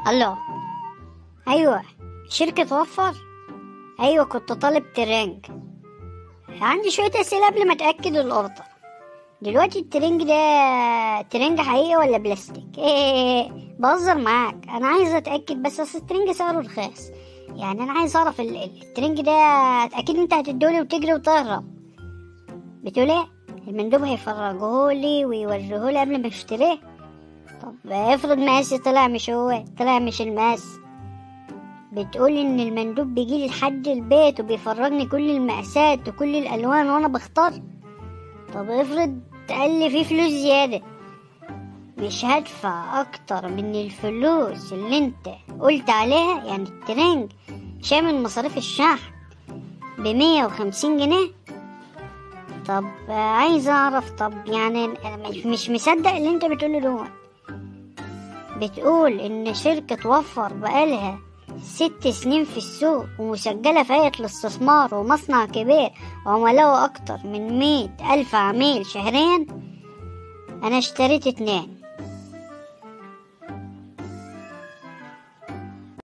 الله ايوه شركة وفر ايوه كنت طالب ترنج عندي شوية اسئلة قبل ما اتأكد الاوردر دلوقتي الترنج ده ترنج حقيقي ولا بلاستيك ايه بهزر معاك انا عايز اتأكد بس اصل الترنج سعره رخيص يعني انا عايز اعرف ال- ال- الترنج ده اكيد انت هتدولي وتجري وتهرب بتقول ايه المندوب هيفرجهولي ويوريهولي قبل ما اشتريه طب افرض مقاسي طلع مش هو طلع مش المقاس بتقول ان المندوب بيجي لحد البيت وبيفرجني كل المقاسات وكل الالوان وانا بختار طب افرض قال لي في فلوس زياده مش هدفع اكتر من الفلوس اللي انت قلت عليها يعني الترنج شامل مصاريف الشحن بمية وخمسين جنيه طب آه، عايز اعرف طب يعني أنا مش- مش مصدق اللي انت بتقوله دوت بتقول ان شركة وفر بقالها ست سنين في السوق ومسجلة في هيئة الاستثمار ومصنع كبير وعملاء أكتر من مية ألف عميل شهريا أنا اشتريت اتنين